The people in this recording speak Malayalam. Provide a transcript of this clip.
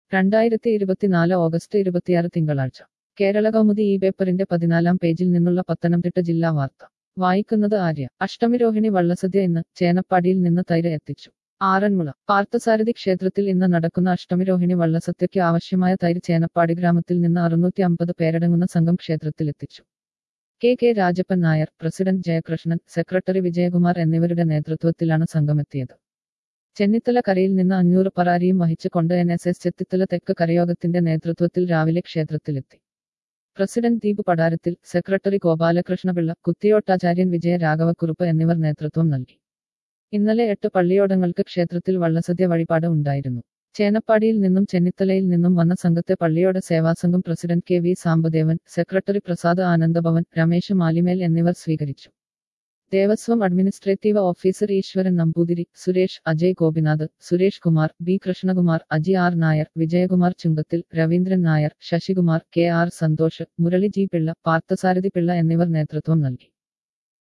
രണ്ടായിരത്തി ഇരുപത്തിനാല് ഓഗസ്റ്റ് ഇരുപത്തിയാറ് തിങ്കളാഴ്ച കേരള കൗമുദി ഈ പേപ്പറിന്റെ പതിനാലാം പേജിൽ നിന്നുള്ള പത്തനംതിട്ട ജില്ലാ വാർത്ത വായിക്കുന്നത് ആര്യ അഷ്ടമിരോഹിണി വള്ളസദ്യ ഇന്ന് ചേനപ്പാടിയിൽ നിന്ന് തൈര് എത്തിച്ചു ആറന്മുള പാർത്ഥസാരഥി ക്ഷേത്രത്തിൽ ഇന്ന് നടക്കുന്ന അഷ്ടമിരോഹിണി വള്ളസദ്യയ്ക്ക് ആവശ്യമായ തൈര് ചേനപ്പാടി ഗ്രാമത്തിൽ നിന്ന് അറുന്നൂറ്റി അമ്പത് പേരടങ്ങുന്ന സംഘം ക്ഷേത്രത്തിലെത്തിച്ചു K K Rajappan Nair president Jayakrishnan secretary Vijayakumar എന്നിവരുടെ നേതൃത്വത്തിലാണ് സംഘമെത്തിയത് ചെന്നിത്തല കരയിൽ നിന്ന് അഞ്ഞൂറ് പറാരിയും വഹിച്ചുകൊണ്ട് എൻ എസ് എസ് ചെത്തിത്തല തെക്ക് കരയോഗത്തിന്റെ നേതൃത്വത്തിൽ രാവിലെ ക്ഷേത്രത്തിലെത്തി പ്രസിഡന്റ് ദീപ് പടാരത്തിൽ സെക്രട്ടറി ഗോപാലകൃഷ്ണപിള്ള കുത്തിയോട്ടാചാര്യൻ വിജയ രാഘവക്കുറുപ്പ് എന്നിവർ നേതൃത്വം നൽകി ഇന്നലെ എട്ട് പള്ളിയോടങ്ങൾക്ക് ക്ഷേത്രത്തിൽ വള്ളസദ്യ വഴിപാട് ഉണ്ടായിരുന്നു ചേനപ്പാടിയിൽ നിന്നും ചെന്നിത്തലയിൽ നിന്നും വന്ന സംഘത്തെ Palliyoda Seva Sangham president K V Sambadevan secretary Prasad Anandabhavan Ramesh Malimel എന്നിവർ സ്വീകരിച്ചു Devaswom administrative officer Eswaran Namboothiri Suresh Ajay Gopinath Suresh Kumar B Krishnakumar Aji R Nair Vijayakumar Chunkathil Raveendran Nair Sasikumar K R Santhosh Murali G Pillai Parthasarathy Pillai എന്നിവർ നേതൃത്വം നൽകി